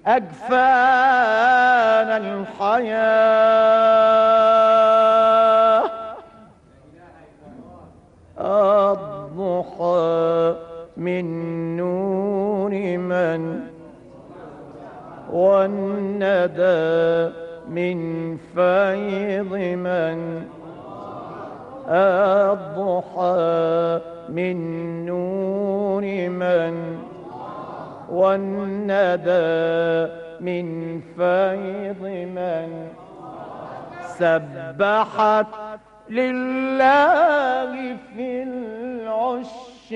أجفان الحياة الضحى من نور من والندى من فيض من الضحى من نور من والندى من فيض من سبحت لله في العش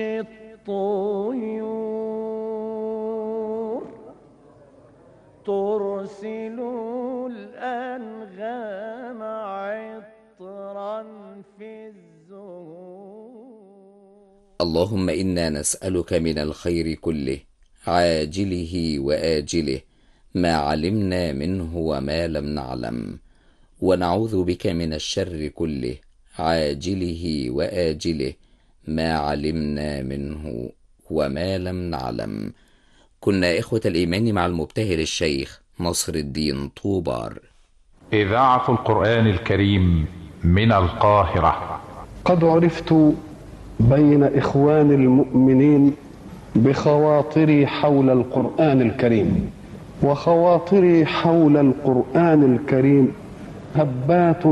الطيور ترسل الأنغام عطرا في الزهور اللهم إنا نسألك من الخير كله عاجله وآجله ما علمنا منه وما لم نعلم ونعوذ بك من الشر كله عاجله وآجله ما علمنا منه وما لم نعلم كنا إخوة الإيمان مع المبتهل الشيخ نصر الدين طوبار إذاعة القرآن الكريم من القاهرة قد عرفت بين إخوان المؤمنين بخواطري حول القرآن الكريم وخواطري حول القرآن الكريم هبات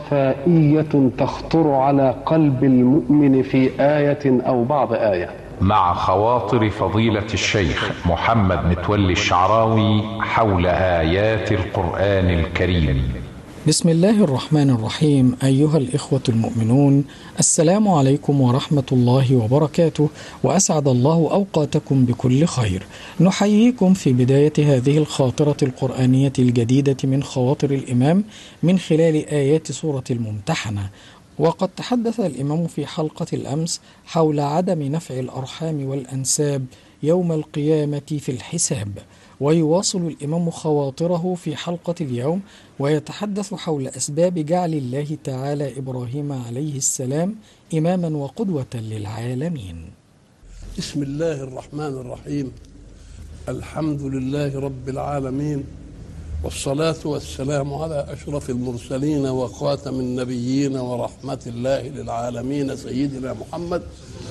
صفائية تخطر على قلب المؤمن في آية أو بعض آية مع خواطر فضيلة الشيخ محمد متولي الشعراوي حول آيات القرآن الكريم بسم الله الرحمن الرحيم أيها الإخوة المؤمنون السلام عليكم ورحمة الله وبركاته وأسعد الله أوقاتكم بكل خير نحييكم في بداية هذه الخاطرة القرآنية الجديدة من خواطر الإمام من خلال آيات سورة الممتحنة وقد تحدث الإمام في حلقة الأمس حول عدم نفع الأرحام والأنساب يوم القيامة في الحساب ويواصل الإمام خواطره في حلقة اليوم ويتحدث حول أسباب جعل الله تعالى إبراهيم عليه السلام إماما وقدوة للعالمين بسم الله الرحمن الرحيم الحمد لله رب العالمين والصلاة والسلام على أشرف المرسلين وخاتم النبيين ورحمة الله للعالمين سيدنا محمد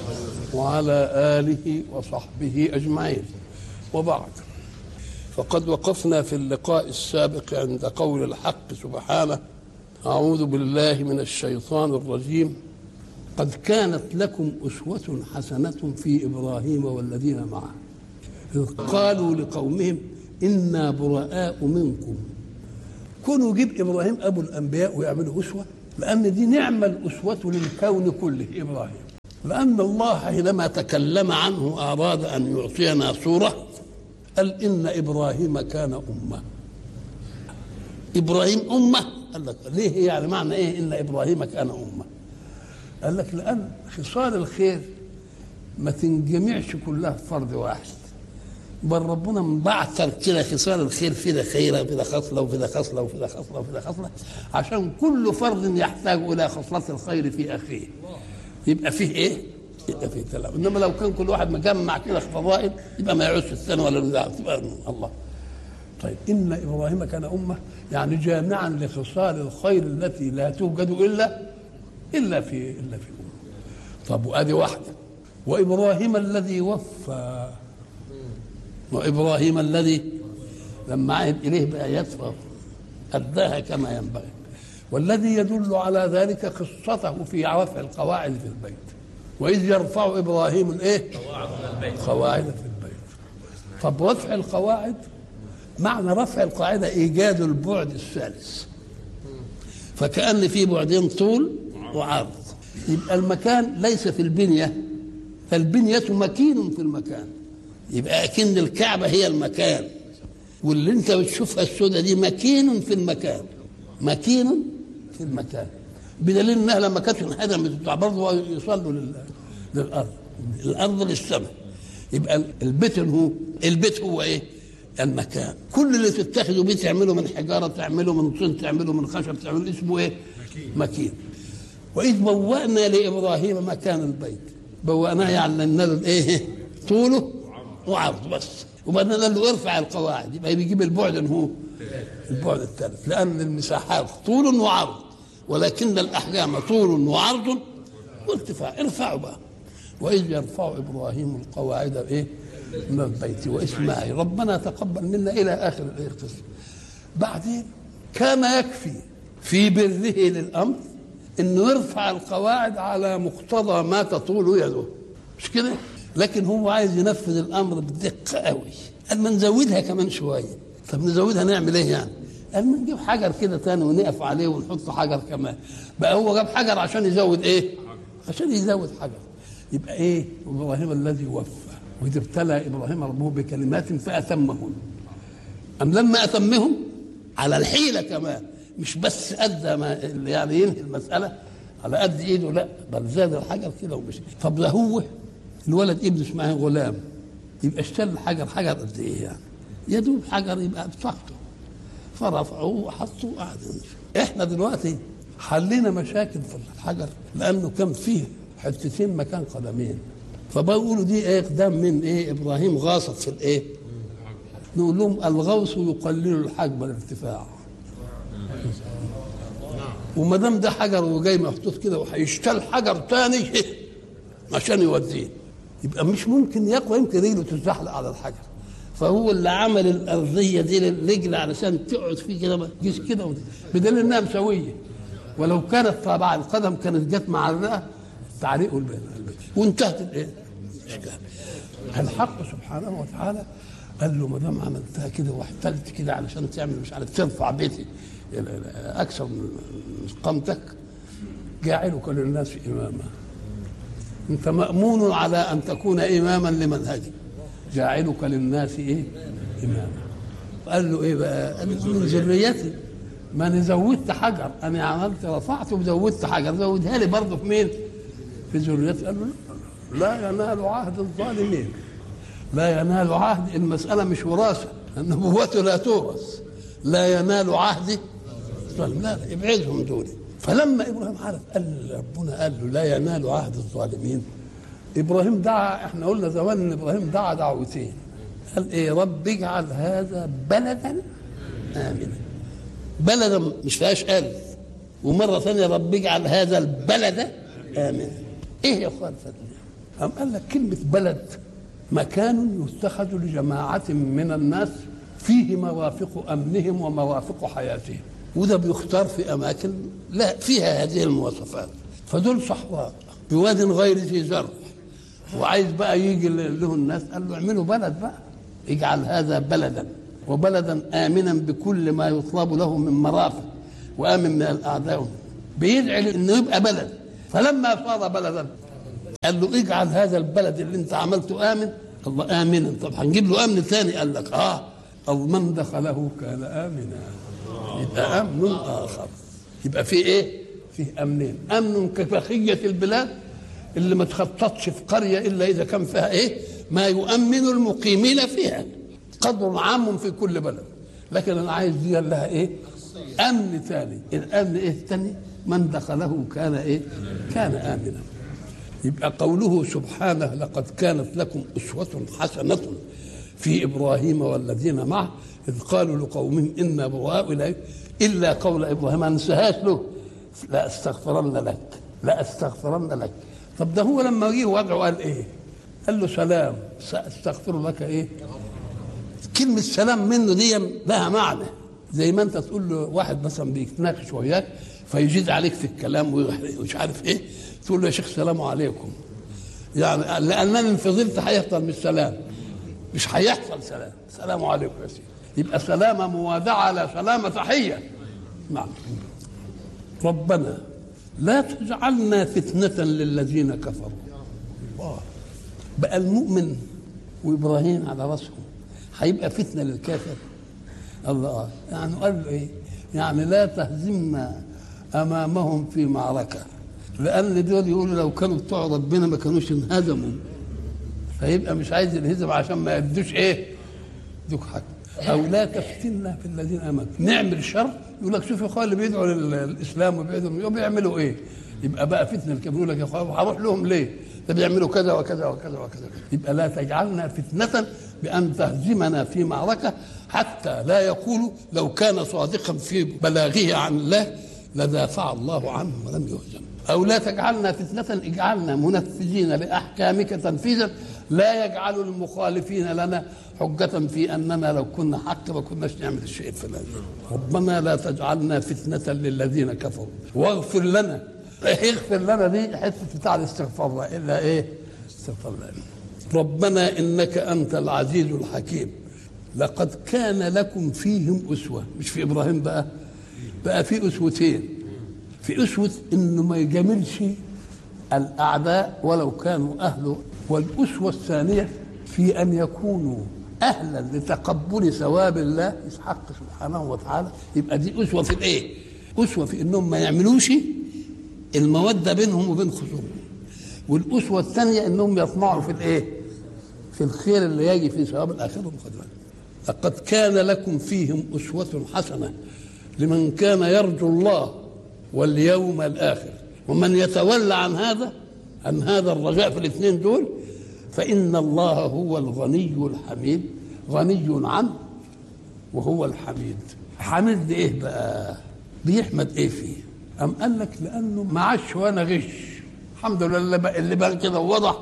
وعلى آله وصحبه أجمعين وبعد فقد وقفنا في اللقاء السابق عند قول الحق سبحانه أعوذ بالله من الشيطان الرجيم قد كانت لكم أسوة حسنة في إبراهيم والذين معه إذ قالوا لقومهم إنا براء منكم كونوا جيب إبراهيم أبو الأنبياء ويعملوا أسوة لأن دي نعمة الأسوة للكون كله إبراهيم لأن الله حينما تكلم عنه أراد أن يعطينا صورة قال إن إبراهيم كان أمة إبراهيم أمة قال لك ليه يعني معنى إيه إن إبراهيم كان أمة قال لك لأن خصال الخير ما تنجمعش كلها في فرد واحد بل ربنا مبعثر كده خصال الخير في ده خيرة وفي ده خصلة وفي ده خصلة وفي ده خصلة وفي ده خصلة عشان كل فرد يحتاج إلى خصلة الخير في أخيه يبقى فيه إيه؟ يبقى فيه تلاوة إنما لو كان كل واحد مجمع كده فضائل يبقى ما يعوز الثاني ولا البتاع تبقى الله طيب إن إبراهيم كان أمة يعني جامعا لخصال الخير التي لا توجد إلا إلا في إلا في أمة طب وأدي واحدة وإبراهيم الذي وفى وإبراهيم الذي لما عهد إليه بآيات أداها كما ينبغي والذي يدل على ذلك قصته في رفع القواعد في البيت وإذ يرفع إبراهيم الإيه؟ قواعد في البيت طب رفع القواعد معنى رفع القاعدة إيجاد البعد الثالث فكأن في بعدين طول وعرض يبقى المكان ليس في البنية فالبنية مكين في المكان يبقى أكن الكعبة هي المكان واللي انت بتشوفها السودة دي مكين في المكان مكين في المكان بدليل انها لما كانت انهدمت بتاع برضه يصلوا لل... للارض الارض للسماء يبقى البيت هو البيت هو ايه؟ المكان كل اللي تتخذوا بيه تعمله من حجاره تعمله من طين تعمله من خشب تعمله اسمه ايه؟ مكين واذ بوأنا لابراهيم مكان البيت بوأناه يعني له ايه؟ طوله وعرض بس وبعدين قال له ارفع القواعد يبقى بيجيب البعد إن هو البعد الثالث لان المساحات طول وعرض ولكن الاحجام طول وعرض وارتفاع ارفعوا بقى واذ يرفع ابراهيم القواعد ايه من البيت واسماعيل ربنا تقبل منا الى اخر الايه القصه بعدين كان يكفي في بره للامر انه يرفع القواعد على مقتضى ما تطول يده مش كده لكن هو عايز ينفذ الامر بدقه قوي قال ما نزودها كمان شويه طب نزودها نعمل ايه يعني قال ما نجيب حجر كده تاني ونقف عليه ونحط حجر كمان بقى هو جاب حجر عشان يزود ايه عشان يزود حجر يبقى ايه ابراهيم الذي وفى واذ ابتلى ابراهيم ربه بكلمات فاتمهن ام لما اتمهم على الحيله كمان مش بس ادى ما يعني ينهي المساله على قد ايده لا بل زاد الحجر كده ومشي طب ده هو الولد ابن اسماعيل غلام يبقى اشتل الحجر حجر قد ايه يعني يا دوب حجر يبقى بتاعته فرفعوه وحطوه وقعد احنا دلوقتي حلينا مشاكل في الحجر لانه كان فيه حتتين مكان قدمين فبقولوا دي ايه اقدام من ايه ابراهيم غاصت في الايه نقول لهم الغوص يقلل الحجم الارتفاع وما دام ده حجر وجاي محطوط كده وهيشتل حجر تاني عشان يوديه يبقى مش ممكن يقوى يمكن رجله تتزحلق على الحجر فهو اللي عمل الارضيه دي للرجل علشان تقعد فيه كده ما تجيش كده ودي. بدليل انها مسويه ولو كانت طبعا القدم كانت جت مع الرئه تعليق البيت وانتهت الايه؟ الاشكال الحق سبحانه وتعالى قال له ما دام عملتها كده واحتلت كده علشان تعمل مش عارف ترفع بيتي اكثر من قامتك جاعلك للناس اماما انت مامون على ان تكون اماما لمنهجي جاعلك للناس ايه اماما قال له ايه بقى قال له من ذريتي ما انا زودت حجر انا عملت رفعت وزودت حجر زودها لي برضه في مين في ذريتي قال له لا ينال عهد الظالمين لا ينال عهد المسألة مش وراثة النبوة لا تورث لا ينال عهدي الظالم لا لا ابعدهم دول فلما ابراهيم عرف قال ربنا قال له لا ينال عهد الظالمين ابراهيم دعا احنا قلنا زمان ان ابراهيم دعا دعوتين قال ايه رب اجعل هذا بلدا امنا بلدا مش فيهاش الف ومره ثانيه رب اجعل هذا البلد امنا ايه يا اخوان فضل قام قال لك كلمه بلد مكان يتخذ لجماعه من الناس فيه موافق امنهم وموافق حياتهم وده بيختار في اماكن لا فيها هذه المواصفات فدول صحراء بواد غير ذي زرع وعايز بقى يجي له الناس قال له اعملوا بلد بقى اجعل هذا بلدا وبلدا امنا بكل ما يطلب له من مرافق وامن من الاعداء بيدعي انه يبقى بلد فلما صار بلدا قال له اجعل هذا البلد اللي انت عملته امن الله امنا طب هنجيب له امن ثاني قال لك اه او من دخله كان امنا يبقى امن اخر يبقى في ايه فيه امنين امن كبقيه البلاد اللي ما تخططش في قريه الا اذا كان فيها ايه ما يؤمن المقيمين فيها قدر عام في كل بلد لكن انا عايز دي لها ايه امن ثاني الامن ايه الثاني من دخله كان ايه كان امنا يبقى قوله سبحانه لقد كانت لكم اسوه حسنه في ابراهيم والذين معه اذ قالوا لقومهم انا براء اليك الا قول ابراهيم ما ننساهاش له لا استغفرن لك لا استغفرن لك طب ده هو لما جه وضعه قال ايه؟ قال له سلام ساستغفر لك ايه؟ كلمة سلام منه دي لها معنى زي ما انت تقول له واحد مثلا بيتناقش وياك فيزيد عليك في الكلام ومش عارف ايه تقول له يا شيخ سلام عليكم يعني لانني ان فضلت هيحصل مش سلام مش هيحصل سلام سلام عليكم يا سيدي يبقى سلامة موادعة لا سلامة تحية نعم ربنا لا تجعلنا فتنة للذين كفروا الله بقى المؤمن وإبراهيم على رأسهم هيبقى فتنة للكافر الله يعني قال له إيه يعني لا تهزمنا أمامهم في معركة لأن دول يقولوا لو كانوا بتوع ربنا ما كانوش انهزموا فيبقى مش عايز ينهزم عشان ما يدوش إيه يدوك حاجة أو لا تفتنا في الذين آمنوا نعمل شر يقول لك شوف يا اخوان اللي بيدعوا للاسلام وبيدعوا بيعملوا ايه؟ يبقى بقى فتنه الكافر يقول لك يا اخوان هروح لهم ليه؟ ده بيعملوا كذا وكذا وكذا وكذا يبقى لا تجعلنا فتنة بأن تهزمنا في معركة حتى لا يقولوا لو كان صادقا في بلاغه عن الله لدافع الله عنه ولم يهزم أو لا تجعلنا فتنة اجعلنا منفذين لأحكامك تنفيذا لا يجعل المخالفين لنا حجة في أننا لو كنا حق ما كناش نعمل الشيء الفلاني ربنا لا تجعلنا فتنة للذين كفروا واغفر لنا اغفر لنا دي حته بتاع الاستغفار بقى، الا ايه؟ استغفر لنا ربنا انك انت العزيز الحكيم لقد كان لكم فيهم اسوه مش في ابراهيم بقى بقى في اسوتين في اسوه انه ما يجاملش الاعداء ولو كانوا اهله والاسوه الثانيه في ان يكونوا اهلا لتقبل ثواب الله يسحق سبحانه وتعالى يبقى دي اسوه في الايه؟ اسوه في انهم ما يعملوش الموده بينهم وبين خصومهم والاسوه الثانيه انهم يطمعوا في الايه؟ في الخير اللي يجي في ثواب الاخره والخدمه لقد كان لكم فيهم اسوه حسنه لمن كان يرجو الله واليوم الاخر ومن يتولى عن هذا عن هذا الرجاء في الاثنين دول فان الله هو الغني الحميد غني عنه وهو الحميد حميد ده ايه بقى بيحمد ايه فيه أم قال لك لأنه ما عادش وأنا غش الحمد لله اللي بقى, اللي بقى كده وضح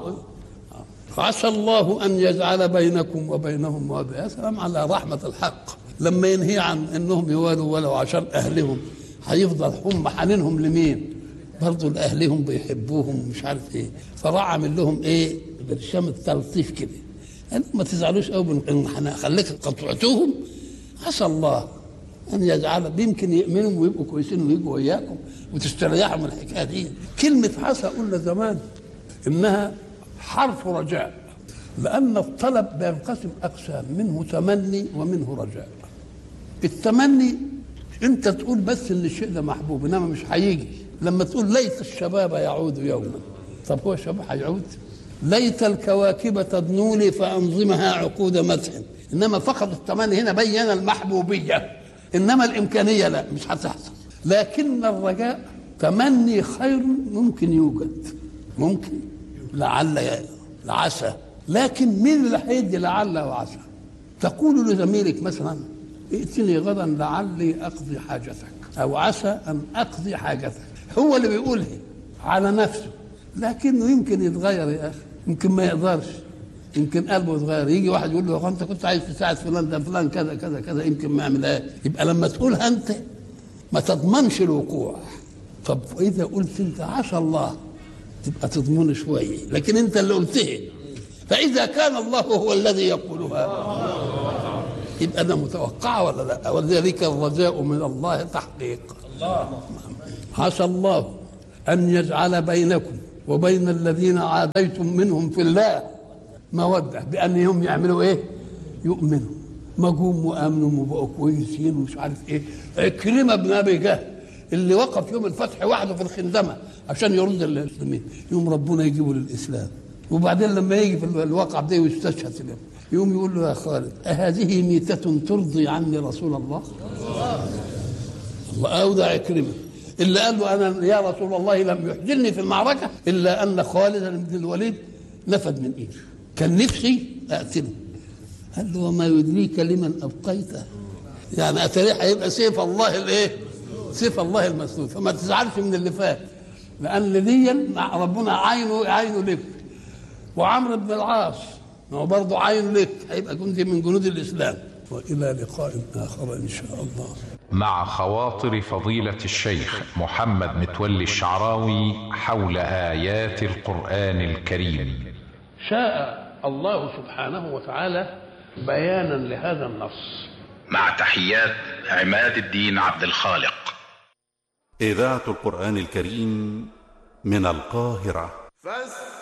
عسى الله أن يجعل بينكم وبينهم مودة يا سلام على رحمة الحق لما ينهي عن أنهم يوالوا ولو عشان أهلهم هيفضل هم حنينهم لمين برضه لأهلهم بيحبوهم ومش عارف إيه فراح عامل لهم إيه برشام التلطيف كده قال ما تزعلوش قوي من خليك قطعتوهم عسى الله ان يجعل يمكن يؤمنوا ويبقوا كويسين ويجوا وياكم وتستريحوا من الحكايه دي كلمه عسى قلنا زمان انها حرف رجاء لان الطلب بينقسم اقسام منه تمني ومنه رجاء التمني انت تقول بس ان الشيء ده محبوب انما مش هيجي لما تقول ليت الشباب يعود يوما طب هو الشباب هيعود ليت الكواكب تدنو لي فانظمها عقود مدح انما فقط التمني هنا بين المحبوبيه انما الامكانيه لا مش هتحصل لكن الرجاء تمني خير ممكن يوجد ممكن لعل لعسى لكن مين اللي هيدي لعل وعسى تقول لزميلك مثلا ائتني غدا لعلي اقضي حاجتك او عسى ان اقضي حاجتك هو اللي بيقولها على نفسه لكنه يمكن يتغير يا اخي يمكن ما يقدرش يمكن قلبه يتغير يجي واحد يقول له انت كنت عايز تساعد فلان ده فلان كذا كذا كذا يمكن ما يعملهاش يبقى لما تقولها انت ما تضمنش الوقوع طب اذا قلت انت عسى الله تبقى تضمن شويه لكن انت اللي قلتها فاذا كان الله هو الذي يقولها يبقى ده متوقع ولا لا وذلك الرجاء من الله تحقيق الله عسى الله ان يجعل بينكم وبين الذين عاديتم منهم في الله موده بانهم يعملوا ايه؟ يؤمنوا ما جم وامنوا وبقوا كويسين ومش عارف ايه عكرمه بن ابي جهل اللي وقف يوم الفتح وحده في الخندمه عشان يرد المسلمين يوم ربنا يجيبه للاسلام وبعدين لما يجي في الواقع ده ويستشهد اليوم يقوم يقول له يا خالد أهذه ميتة ترضي عني رسول الله؟ الله أودع عكرمة اللي قال له أنا يا رسول الله لم يحزنني في المعركة إلا أن خالد بن الوليد نفد من إيده كان نفسي أقتله قال له وما يدريك لمن أبقيته يعني أتريح هيبقى سيف الله الإيه؟ سيف الله المسلول فما تزعلش من اللي فات لأن دي ربنا عينه عينه لك وعمرو بن العاص ما هو برضه عين لك هيبقى جندي من جنود الاسلام والى لقاء اخر ان شاء الله مع خواطر فضيلة الشيخ محمد متولي الشعراوي حول آيات القرآن الكريم شاء الله سبحانه وتعالى بيانا لهذا النص مع تحيات عماد الدين عبد الخالق إذاعة القرآن الكريم من القاهرة فاستمعوا